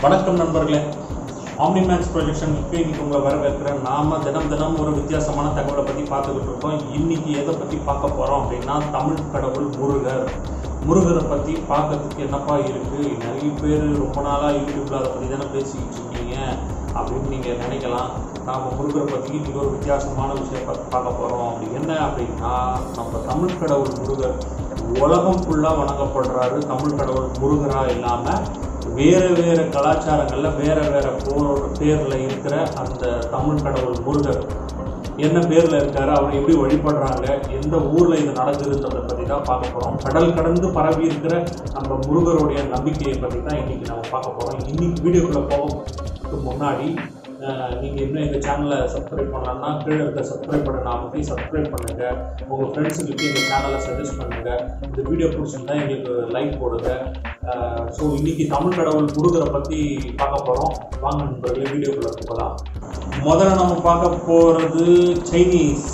வணக்கம் நண்பர்களே ஆம்னிமேக்ஸ் ப்ரொஜெக்ஷனுக்கு இன்னைக்கு உங்களை வரவேற்கிறேன் நாம தினம் தினம் ஒரு வித்தியாசமான தகவலை பற்றி பார்த்துக்கிட்டு இருக்கோம் இன்னைக்கு எதை பற்றி பார்க்க போகிறோம் அப்படின்னா தமிழ் கடவுள் முருகர் முருகரை பற்றி பார்க்கறதுக்கு என்னப்பா இருக்குது நிறைய பேர் ரொம்ப நாளாக யூடியூப்பில் அதை பற்றி தானே பேசிக்கிட்டு இருக்கீங்க அப்படின்னு நீங்கள் நினைக்கலாம் நாம் முருகரை பற்றி இன்னைக்கு ஒரு வித்தியாசமான விஷயம் பற்றி பார்க்க போகிறோம் அப்படி என்ன அப்படின்னா நம்ம தமிழ் கடவுள் முருகர் உலகம் ஃபுல்லாக வணங்கப்படுறாரு தமிழ் கடவுள் முருகராக இல்லாமல் வேறு வேறு கலாச்சாரங்களில் வேறு வேறு போர் பேரில் இருக்கிற அந்த தமிழ் கடவுள் முருகர் என்ன பேரில் இருக்காரு அவர் எப்படி வழிபடுறாங்க எந்த ஊரில் இது நடக்குதுன்றதை பற்றி தான் பார்க்க போகிறோம் கடல் கடந்து பரவி இருக்கிற நம்ம முருகருடைய நம்பிக்கையை பற்றி தான் இன்றைக்கி நம்ம பார்க்க போகிறோம் இன்னைக்கு வீடியோக்குள்ளே போகிறதுக்கு முன்னாடி நீங்கள் இன்னும் எங்கள் சேனலை சப்ஸ்கிரைப் பண்ணலன்னா கீழே இருக்க சப்ஸ்கிரைப் பண்ண அமைத்தி சப்ஸ்கிரைப் பண்ணுங்கள் உங்கள் ஃப்ரெண்ட்ஸுக்கு எங்கள் சேனலை சஜஸ்ட் பண்ணுங்கள் இந்த வீடியோ பிடிச்சிருந்தா எங்களுக்கு லைக் போடுங்க ஸோ இன்னைக்கு தமிழ் கடவுள் முருகரை பற்றி பார்க்க போகிறோம் வாங்க நண்பர்களே வீடியோக்குள்ளே போகலாம் முதல்ல நம்ம பார்க்க போகிறது சைனீஸ்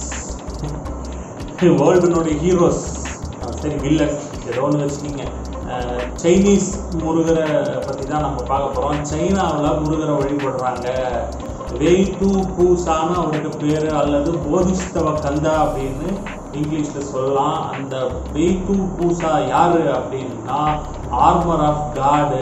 வேர்ல்டுனுடைய ஹீரோஸ் சரி வில்லன் ஏதோ ஒன்று வச்சுக்கிங்க அஹ், சைனீஸ் முருகரை பற்றி தான் நம்ம பார்க்க போகிறோம் சைனாவில் முருகரை வழிபடுறாங்க வெய் டூ பூசான்னு அவருக்கு பேர் அல்லது போதிஸ்தவ கந்தா அப்படின்னு இங்கிலீஷில் சொல்லலாம் அந்த வெய் டூ பூசா யார் அப்படின்னா armour of God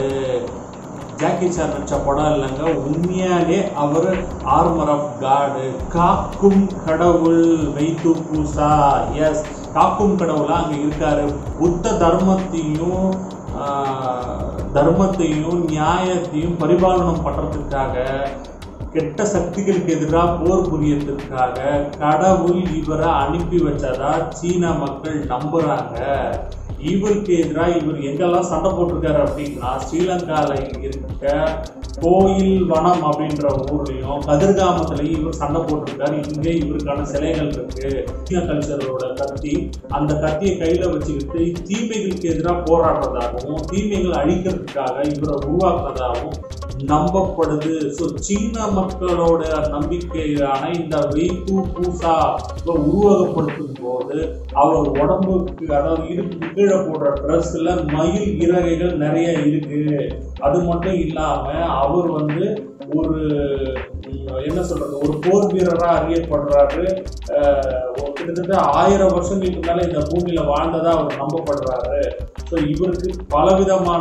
Jackie sir நடிச்ச படம் இல்லைங்க உண்மையாலே அவர் ஆர்மர் ஆஃப் காடு காக்கும் கடவுள் வைத்து பூசா எஸ் காக்கும் கடவுளா அங்கே இருக்காரு புத்த தர்மத்தையும் ஆஹ், தர்மத்தையும் நியாயத்தையும் பரிபாலனம் பண்ணுறதுக்காக கெட்ட சக்திகளுக்கு எதிராக போர் புரியறதுக்காக கடவுள் இவரை அனுப்பி வச்சதா சீன மக்கள் நம்புறாங்க இவருக்கு எதிராக இவர் எங்கெல்லாம் சண்டை போட்டிருக்காரு அப்படின்னா ஸ்ரீலங்கால இருக்க கோயில் வனம் அப்படின்ற ஊர்லயும் கதிர்காமத்திலையும் இவர் சண்டை போட்டிருக்காரு இங்கே இவருக்கான சிலைகள் இருக்கு சீன கல்ச்சரோட கத்தி அந்த கத்தியை கையில வச்சுக்கிட்டு தீமைகளுக்கு எதிராக போராடுறதாகவும் தீமைகளை அழிக்கிறதுக்காக இவரை உருவாக்குறதாகவும் நம்பப்படுது ஸோ சீன மக்களோட நம்பிக்கையான இந்த வெய்கு பூசா உருவகப்படுத்தும் போது அவர் உடம்புக்கு அதாவது இடுப்பு கீழே போடுற ட்ரெஸ்ல மயில் இறகைகள் நிறைய இருக்கு அது மட்டும் இல்லாம அவர் வந்து ஒரு உம், என்ன சொல்றது ஒரு போர் வீரரா அறியப்படுறாரு அஹ், ஒரு கிட்டத்தட்ட ஆயிரம் வருஷங்களுக்கு மேல இந்த பூமியில வாழ்ந்ததா அவர் நம்பப்படுறாரு ஸோ இவருக்கு பலவிதமான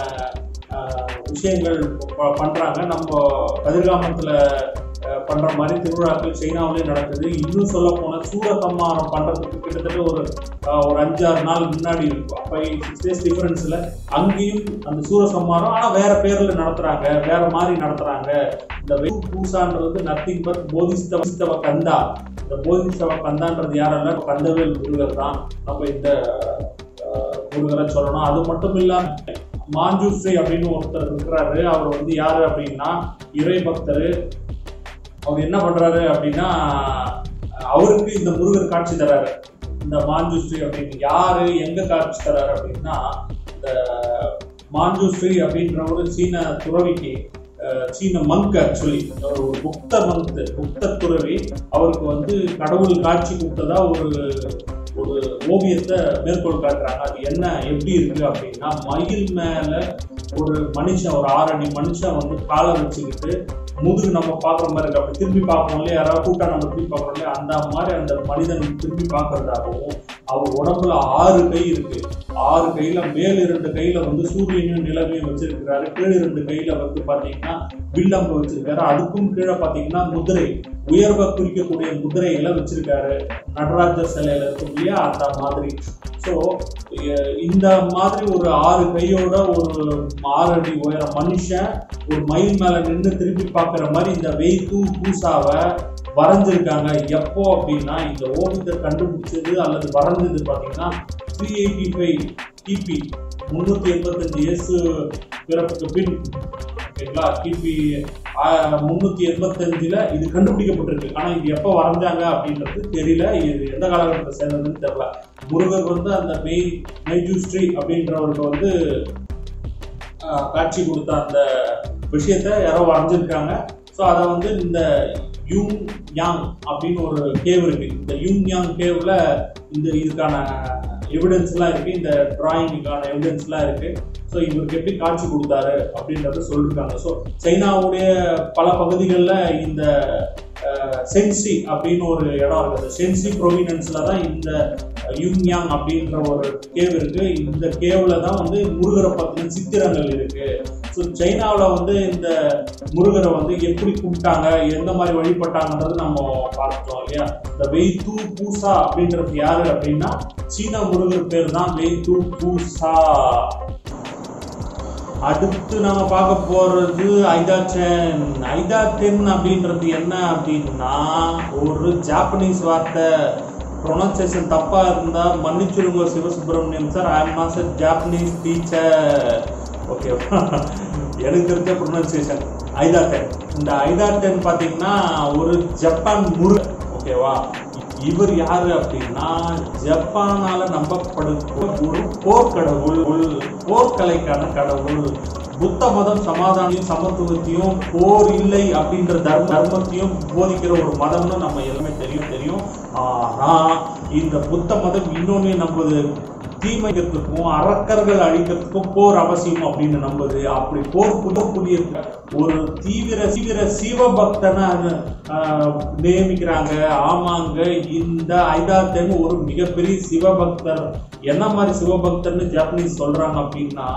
அஹ், விஷயங்கள் ப- பண்றாங்க நம்ம கதிர்காமத்துல அஹ், பண்ற மாதிரி திருவிழாக்கள் சைனாவிலேயே நடக்குது இன்னும் சொல்ல போனா சூரசம்மாரம் பண்றதுக்கு கிட்டத்தட்ட ஒரு அஹ், ஒரு அஞ்சாறு நாள் முன்னாடி இருக்கும் ஃபைவ் சிக்ஸ் டேஸ் டிஃபரன்ஸ்ல அங்கேயும் அந்த சூரசம்மாரம் ஆனா வேற பேர்ல நடத்துறாங்க வேற மாதிரி நடத்துறாங்க இந்த வெகு பூசான்றது நத்திங் பட் போதிஸ்தவ கந்தா இந்த போதிஸ்தவ கந்தான்றது யாரெல்லாம் கந்தவேல் முருகர் தான் நம்ம இந்த அஹ், முருகரை சொல்லணும் அது மட்டும் இல்லாம மாஞ்சூஸ்ரீ அப்படின்னு ஒருத்தர் இருக்கிறாரு அவர் வந்து யாரு அப்படின்னா இறை பக்தர் அவர் என்ன பண்றாரு அப்படின்னா அவருக்கு இந்த முருகர் காட்சி தராரு இந்த மாஞ்சூஸ்ரீ அப்படின்னு யாரு எங்க காட்சி தராரு அப்படின்னா இந்த மாஞ்சூஸ்ரீ அப்படின்ற ஒரு சீன துறவிக்கு அஹ், சீன மங்க் ஆக்சுவலி ஒரு புக்த மங்க் புக்த துறவி அவருக்கு வந்து கடவுள் காட்சி கொடுத்ததா ஒரு ஒரு ஓவியத்தை மேற்கோள் காட்டுறாங்க அது என்ன எப்படி இருக்கு அப்படின்னா மயில் மேல ஒரு மனுஷன் ஒரு ஆறடி மனுஷன் வந்து காலை வச்சுக்கிட்டு முதுகு நம்ம பார்க்குற மாதிரி இருக்கு அப்படி திரும்பி பார்ப்போம் இல்லையா யாராவது கூட்டா நம்ம திரும்பி பார்க்குறோம் இல்லையா அந்த மாதிரி அந்த மனிதன் திரும்பி பார்க்கறதாகவும் அவர் உடம்புல ஆறு கை இருக்கு ஆறு கையில மேல் இரண்டு கையில வந்து சூரியனையும் நிலவையும் வச்சிருக்கிறாரு கீழ் இரண்டு கையில வந்து பாத்தீங்கன்னா வில்லம்பு வச்சிருக்காரு அதுக்கும் கீழே பாத்தீங்கன்னா முதிரை உயர்வை குறிக்கக்கூடிய முதிரைகளை வச்சிருக்காரு நடராஜர் சிலையில இருக்கும் இல்லையா அந்த மாதிரி ஸோ இந்த மாதிரி ஒரு ஆறு கையோட ஒரு ஆறு அடி உயர மனுஷன் ஒரு மயில் மேல நின்று திருப்பி பார்க்குற மாதிரி இந்த வெய்கு பூசாவை வரைஞ்சிருக்காங்க எப்போ அப்படின்னா இந்த ஓவியத்தை கண்டுபிடிச்சது அல்லது வரைஞ்சது பார்த்தீங்கன்னா த்ரீ எயிட்டி ஃபைவ் கிபி முந்நூற்றி எண்பத்தஞ்சு இயேசு பிறப்புக்கு பின் ஓகேங்களா கிபி முந்நூற்றி எண்பத்தஞ்சில் இது கண்டுபிடிக்கப்பட்டிருக்கு ஆனால் இது எப்போ வரைஞ்சாங்க அப்படின்றது தெரியல இது எந்த காலகட்டத்தை சேர்ந்ததுன்னு தெரியல முருகர் வந்து அந்த மெய் மெய்ஜூஸ்ட்ரி அப்படின்றவருக்கு வந்து ஆஹ், காட்சி கொடுத்த அந்த விஷயத்த யாரோ வரைஞ்சிருக்காங்க ஸோ அதை வந்து இந்த யூங் யாங் அப்படின்னு ஒரு கேவ் இருக்கு இந்த யூங் யாங் கேவ்ல இந்த இதுக்கான எவிடன்ஸ்லாம் இருக்கு இந்த டிராயிங்குக்கான எவிடன்ஸ்லாம் இருக்கு ஸோ இவருக்கு எப்படி காட்சி கொடுத்தாரு அப்படின்றத சொல்லியிருக்காங்க ஸோ சைனாவுடைய பல பகுதிகளில் இந்த அஹ், சென்சி அப்படின்னு ஒரு இடம் இருக்குது சென்சி ப்ரொவினன்ஸ்ல தான் இந்த யுங்யாங் அப்படின்ற ஒரு கேவ் இருக்கு இந்த கேவ்ல தான் வந்து முருகரை பத்தின சித்திரங்கள் இருக்கு ஸோ சைனாவில் வந்து இந்த முருகரை வந்து எப்படி கும்பிட்டாங்க எந்த மாதிரி வழிபட்டாங்கன்றது நம்ம பார்த்தோம் இல்லையா இந்த வெய் தூ பூசா அப்படின்றது யாரு அப்படின்னா சீன முருகர் பேர் தான் வெய் தூ பூசா அடுத்து நம்ம பார்க்க போறது ஐதாச்சன் ஐதாத்தென் அப்படின்றது என்ன அப்படின்னா ஒரு ஜாப்பனீஸ் வார்த்தை ப்ரொனன்சியேஷன் தப்பா இருந்தா மன்னிச்சிருங்க Sivasubramaniam sir I am not Japanese teacher ஓகேவா எனக்கு தெரிஞ்ச ப்ரொனன்சியேஷன் ஐதாத்தென் இந்த ஐதாத்தென் பார்த்தீங்கன்னா ஒரு ஜப்பான் முரு ஓகேவா இவர் யாரு அப்படின்னா ஜப்பானால நம்பப்படும் ஒரு போர்க்கடவுள் போர்க்கலைக்கான கடவுள் புத்த மதம் சமாதானம் சமத்துவத்தையும் போர் இல்லை அப்படின்ற தர்ம தர்மத்தையும் போதிக்கிற ஒரு மதம்னு நம்ம எல்லாமே தெரியும் தெரியும் ஆனா இந்த புத்த மதம் இன்னொன்னு நம்புது தீமைக்கிறதுக்கும் அரக்கர்கள் அழிக்கிறதுக்கும் போர் அவசியம் அப்படின்னு நம்புது அப்படி போர் புரியக்கூடிய ஒரு தீவிர தீவிர சிவபக்தனை ஆஹ், நியமிக்கிறாங்க ஆமாங்க இந்த ஐதாத்தன் ஒரு மிகப்பெரிய சிவபக்தர் என்ன மாதிரி சிவபக்தர்னு ஜாப்பனீஸ் சொல்றாங்க அப்படின்னா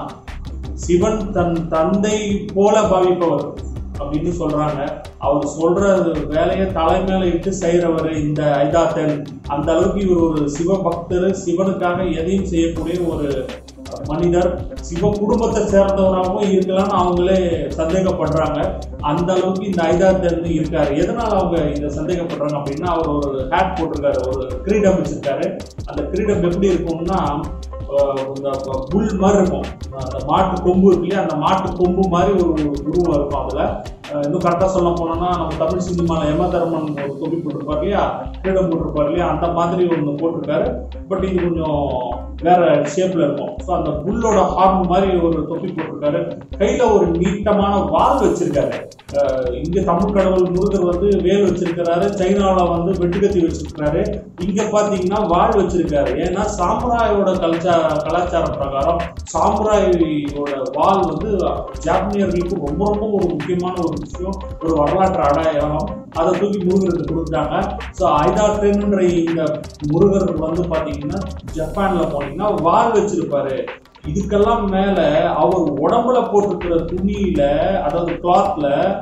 சிவன் தன் தந்தை போல பாவிப்பவர் அப்படின்னு சொல்றாங்க அவர் சொல்ற வேலையை தலைமையில இட்டு செய்யறவர் இந்த ஐதாத்தன் அந்த அளவுக்கு இவர் ஒரு சிவபக்தர் சிவனுக்காக எதையும் செய்யக்கூடிய ஒரு மனிதர் சிவ குடும்பத்தை சேர்ந்தவராகவும் இருக்கலாம்னு அவங்களே சந்தேகப்படுறாங்க அந்த அளவுக்கு இந்த ஐதாத்தன் இருக்காரு எதனால அவங்க இதை சந்தேகப்படுறாங்க அப்படின்னா அவர் ஒரு ஹேட் போட்டிருக்காரு ஒரு கிரீடம் வச்சிருக்காரு அந்த கிரீடம் எப்படி இருக்கும்னா அஹ் இந்த புல் மாதிரி இருக்கும் அந்த மாட்டு கொம்பு இருக்கு இல்லையா அந்த மாட்டு கொம்பு மாதிரி ஒரு உருவம் இருக்கும் அதுல அஹ் இன்னும் கரெக்டாக சொல்ல போனோம்னா நம்ம தமிழ் சினிமாவில் யம தர்மன் ஒரு தொப்பி போட்டிருப்பார் இல்லையா கிரீடம் போட்டிருப்பார் இல்லையா அந்த மாதிரி ஒன்று போட்டிருக்காரு பட் இது கொஞ்சம் வேற ஷேப்ல இருக்கும் ஸோ அந்த புல்லோட ஹார்ன் மாதிரி ஒரு தொப்பி போட்டிருக்காரு கையில ஒரு நீட்டமான வால் வச்சிருக்காரு அஹ் இங்க தமிழ் கடவுள் முருகர் வந்து வேல் வச்சிருக்கிறாரு சைனாவுல வந்து வெட்டுக்கத்தி வச்சிருக்காரு இங்க பாத்தீங்கன்னா வாள் வச்சிருக்காரு ஏன்னா சாமுராயோட கல்ச்சா கலாச்சார பிரகாரம் சாமுராயோட வாள் வந்து ஜாப்பனியர்களுக்கு ரொம்ப ரொம்ப ஒரு முக்கியமான ஒரு விஷயம் ஒரு வரலாற்று அடையாளம் அதை தூக்கி முருகருக்கு கொடுத்தாங்க ஸோ ஐதாட்டன்ற இந்த முருகர் வந்து பாத்தீங்கன்னா ஜப்பான்ல போனீங்கன்னா வாள் வச்சிருப்பாரு இதுக்கெல்லாம் மேல அவர் உடம்புல போட்டிருக்கிற துணியில அதாவது கிளாத்ல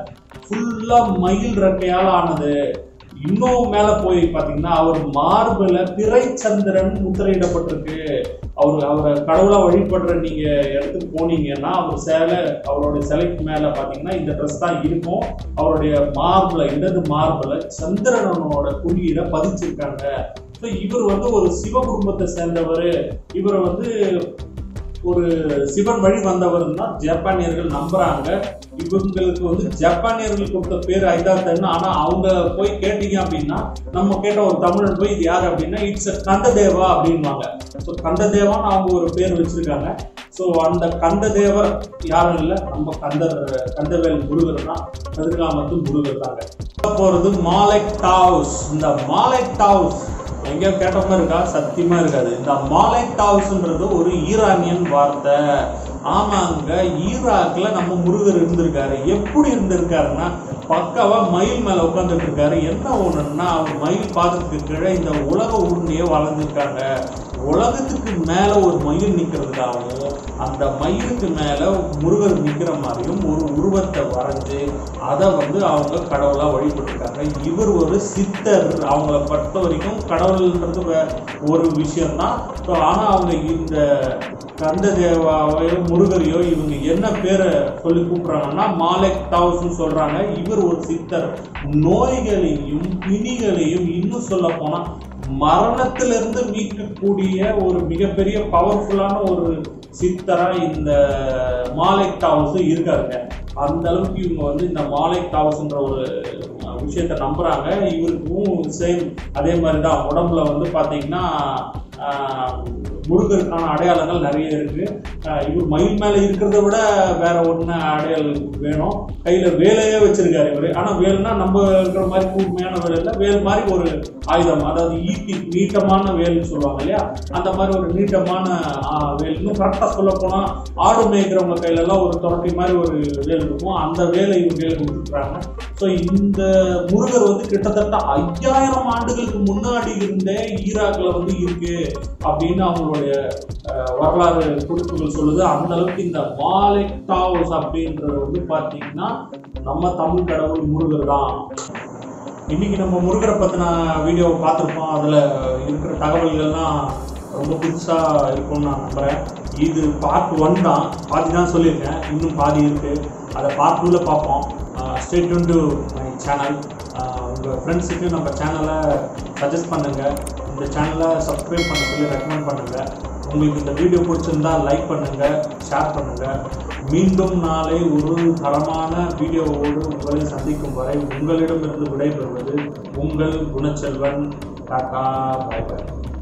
ஃபுல்லா மயில் ரெக்கையால ஆனது இன்னும் மேல போய் பாத்தீங்கன்னா அவர் மார்பில் பிறைச்சந்திரன் முத்திரையிடப்பட்டிருக்கு அவர் அவரை கடவுளா வழிபடுற நீங்க இடத்துக்கு போனீங்கன்னா அவர் சேலை அவருடைய சிலைக்கு மேல பாத்தீங்கன்னா இந்த ட்ரெஸ் தான் இருக்கும் அவருடைய மார்பில் இடது மார்பில் சந்திரனோட குறியீடை பதிச்சிருக்காங்க ஸோ இவர் வந்து ஒரு சிவ குடும்பத்தை சேர்ந்தவர் இவரை வந்து ஒரு சிவன் வழி வந்தவர் தான் ஜப்பானியர்கள் நம்புறாங்க இவங்களுக்கு வந்து ஜப்பானியர்கள் கொடுத்த பேர் ஐதாத்தன் ஆனா அவங்க போய் கேட்டீங்க அப்படின்னா நம்ம கேட்ட ஒரு தமிழன் போய் இது யார் அப்படின்னா இட்ஸ் கந்ததேவா அப்படின்வாங்க ஸோ கந்ததேவான்னு அவங்க ஒரு பேர் வச்சிருக்காங்க ஸோ அந்த கந்ததேவர் யாரும் இல்லை நம்ம கந்தர் கந்தவேல் முருகர் தான் கதிர்காமத்து முருகர் தாங்க பார்க்க போறது மாலைக் டவுஸ் இந்த மாலைக் டவுஸ் எங்கேயோ கேட்ட மாதிரி இருக்கா சத்தியமா இருக்காது இந்த மாலைக் டவுஸ்ன்றது ஒரு ஈரானியன் வார்த்தை ஆமாங்க ஈராக்ல நம்ம முருகர் இருந்திருக்காரு எப்படி இருந்திருக்காருன்னா பக்காவா மயில் மேல உட்காந்துட்டு இருக்காரு என்ன ஒண்ணுன்னா அவர் மயில் பாதத்துக்கு கீழே இந்த உலக உருண்டையே வளர்ந்துருக்காங்க உலகத்துக்கு மேல ஒரு மயில் நிக்கிறதுக்காகவும் அந்த மயிலுக்கு மேல முருகர் நிக்கிற மாதிரியும் ஒரு உருவத்தை வரைஞ்சு அதை வந்து அவங்க கடவுளா வழிபட்டிருக்காங்க இவர் ஒரு சித்தர் அவங்கள பொறுத்த வரைக்கும் கடவுள்ன்றது வே- ஒரு விஷயம்தான் ஸோ ஆனா அவங்க இந்த கந்த தேவாவையோ முருகரையோ இவங்க என்ன பேரை சொல்லி கூப்பிடுறாங்கன்னா மாலைக் தாவுஸ்னு சொல்றாங்க இவர் ஒரு சித்தர் நோய்களையும் பிணிகளையும் இன்னும் சொல்ல போனா மரணத்திலிருந்து மீட்கக்கூடிய ஒரு மிகப்பெரிய பவர்ஃபுல்லான ஒரு சித்தரா இந்த மாலைக் தாவஸ் இருக்காருங்க அந்த அளவுக்கு இவங்க வந்து இந்த மாலைக் தாவஸ்ன்ற ஒரு அஹ், விஷயத்தை நம்புறாங்க இவருக்கும் சேம் அதே மாதிரி தான் உடம்புல வந்து பாத்தீங்கன்னா ஆஹ், முருகருக்கான அடையாளங்கள் நிறைய இருக்கு அஹ் இவர் மயில் மேல இருக்கிறத விட வேற ஒன்று அடையாளம் வேணும் கையில வேலையே வச்சிருக்காரு இவரு ஆனா வேல்னா நம்ம இருக்கிற மாதிரி கூர்மையான வேல் இல்லை வேல் மாதிரி ஒரு ஆயுதம் அதாவது ஈட்டி நீட்டமான வேல்னு சொல்லுவாங்க இல்லையா அந்த மாதிரி ஒரு நீட்டமான ஆஹ், வேல் இன்னும் கரெக்டாக சொல்ல போனா ஆடு மேய்க்கிறவங்க கையில எல்லாம் ஒரு துரட்டி மாதிரி ஒரு வேல் இருக்கும் அந்த வேலை இவங்க கையில கொடுத்துருக்காங்க ஸோ இந்த முருகர் வந்து கிட்டத்தட்ட ஐயாயிரம் ஆண்டுகளுக்கு முன்னாடி இருந்தே ஈராக்ல வந்து இருக்கு அப்படின்னு அவங்களுடைய அஹ், வரலாறு குறிப்புகள் சொல்லுது அந்த அளவுக்கு இந்த மாலிக் டாவர்ஸ் அப்படின்றது வந்து பார்த்தீங்கன்னா நம்ம தமிழ் கடவுள் முருகர் தான் இன்னைக்கு நம்ம முருகரை பற்றின வீடியோ பார்த்துருப்போம் அதில் இருக்கிற தகவல்கள்லாம் ரொம்ப புதுசாக இருக்கும்னு நான் நம்புகிறேன் இது பார்ட் ஒன் தான் பாதி தான் சொல்லியிருக்கேன் இன்னும் பாதி இருக்குது அதை பார்ட் டூவில் பார்ப்போம் ஸ்டேட் டு மை சேனல் உங்கள் ஃப்ரெண்ட்ஸுக்கு நம்ம சேனலை சஜஸ்ட் பண்ணுங்கள் இந்த சேனலை சப்ஸ்கிரைப் பண்ண சொல்லி ரெக்கமெண்ட் பண்ணுங்கள் உங்களுக்கு இந்த வீடியோ பிடிச்சிருந்தா லைக் பண்ணுங்கள் ஷேர் பண்ணுங்கள் மீண்டும் நாளை ஒரு தரமான வீடியோவோடு உங்களை சந்திக்கும் வரை உங்களிடமிருந்து விடைபெறுவது உங்கள் குணச்செல்வன் டாடா பாய் பாய்